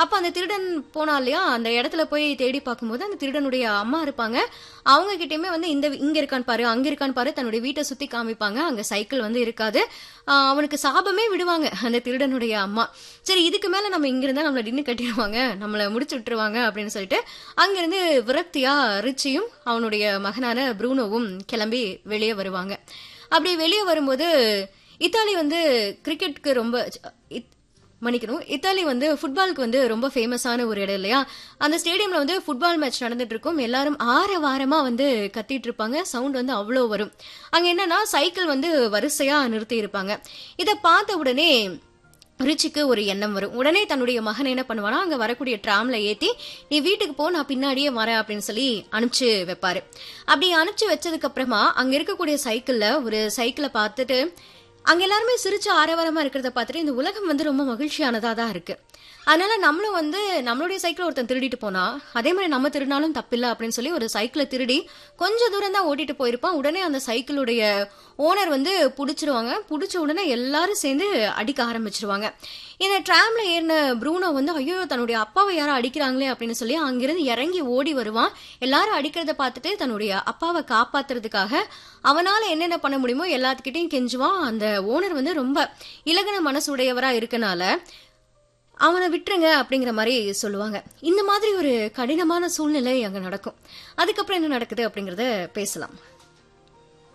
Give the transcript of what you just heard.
அப்ப அந்த திருடன் போனா இல்லையா அந்த இடத்துல போய் தேடி பார்க்கும்போது அந்த திருடனுடைய அம்மா இருப்பாங்க அவங்க கிட்டயுமே வந்து இந்த இங்க இருக்கான்னு பாரு அங்க இருக்கான்னு பாரு தன்னுடைய வீட்டை சுத்தி காமிப்பாங்க அங்க சைக்கிள் வந்து இருக்காது ஆஹ் அவனுக்கு சாபமே விடுவாங்க அந்த திருடனுடைய அம்மா சரி இதுக்கு மேல நம்ம இங்க இருந்தா நம்மள டின்னு கட்டிடுவாங்க நம்மள முடிச்சு விட்டுருவாங்க அப்படின்னு சொல்லிட்டு அங்கிருந்து விரக்தியா ரிச்சியும் அவனுடைய மகனான ப்ரூனோவும் கிளம்பி வெளியே வருவாங்க அப்படி வெளியே வரும்போது இத்தாலி வந்து கிரிக்கெட்டுக்கு ரொம்ப இத்- மன்னிக்கணும் இத்தாலி வந்து ஃபுட்பாலுக்கு வந்து ரொம்ப ஃபேமஸான ஒரு இடம் இல்லையா அந்த ஸ்டேடியம்ல வந்து ஃபுட்பால் மேட்ச் நடந்துட்டு இருக்கும் எல்லாரும் ஆர வாரமா வந்து கத்திட்டு இருப்பாங்க சவுண்ட் வந்து அவ்வளோ வரும் அங்க என்னன்னா சைக்கிள் வந்து வரிசையா நிறுத்தி இருப்பாங்க இதை பார்த்த உடனே ரிச்சிக்கு ஒரு எண்ணம் வரும் உடனே தன்னுடைய மகன் என்ன பண்ணுவானா அங்க வரக்கூடிய ட்ராம்ல ஏத்தி நீ வீட்டுக்கு போ நான் பின்னாடியே வரேன் அப்படின்னு சொல்லி அனுப்பிச்சு வைப்பாரு அப்படி அனுப்பிச்சு வச்சதுக்கு அப்புறமா அங்க இருக்கக்கூடிய சைக்கிள்ல ஒரு சைக்கிளை பார்த்துட்டு அங்க எல்லாருமே சிரிச்சு ஆரவாரமா இருக்கிறத பார்த்துட்டு இந்த உலகம் வந்து ரொம்ப மகிழ்ச்சியானதா தான் இருக்கு அதனால நம்மளும் வந்து நம்மளுடைய சைக்கிள் ஒருத்தன் திருடிட்டு போனா அதே மாதிரி நம்ம திருடினாலும் தப்பில்லை அப்படின்னு சொல்லி ஒரு சைக்கிளை திருடி கொஞ்ச தூரம் தான் ஓட்டிட்டு போயிருப்பான் உடனே அந்த சைக்கிளுடைய ஓனர் வந்து புடிச்சிருவாங்க புடிச்ச உடனே எல்லாரும் சேர்ந்து அடிக்க ஆரம்பிச்சிருவாங்க இந்த ட்ராம்ல ஏறின ப்ரூனோ வந்து ஐயோ தன்னுடைய அப்பாவை யாரோ அடிக்கிறாங்களே அப்படின்னு சொல்லி அங்கிருந்து இறங்கி ஓடி வருவான் எல்லாரும் அடிக்கிறத பார்த்துட்டு தன்னுடைய அப்பாவை காப்பாத்துறதுக்காக அவனால என்னென்ன பண்ண முடியுமோ எல்லாத்துக்கிட்டையும் கெஞ்சுவான் அந்த ஓனர் வந்து ரொம்ப இலகன மனசுடையவரா இருக்கனால அவனை விட்டுருங்க அப்படிங்கிற மாதிரி சொல்லுவாங்க இந்த மாதிரி ஒரு கடினமான சூழ்நிலை அங்க நடக்கும் அதுக்கப்புறம் என்ன நடக்குது அப்படிங்கறத பேசலாம்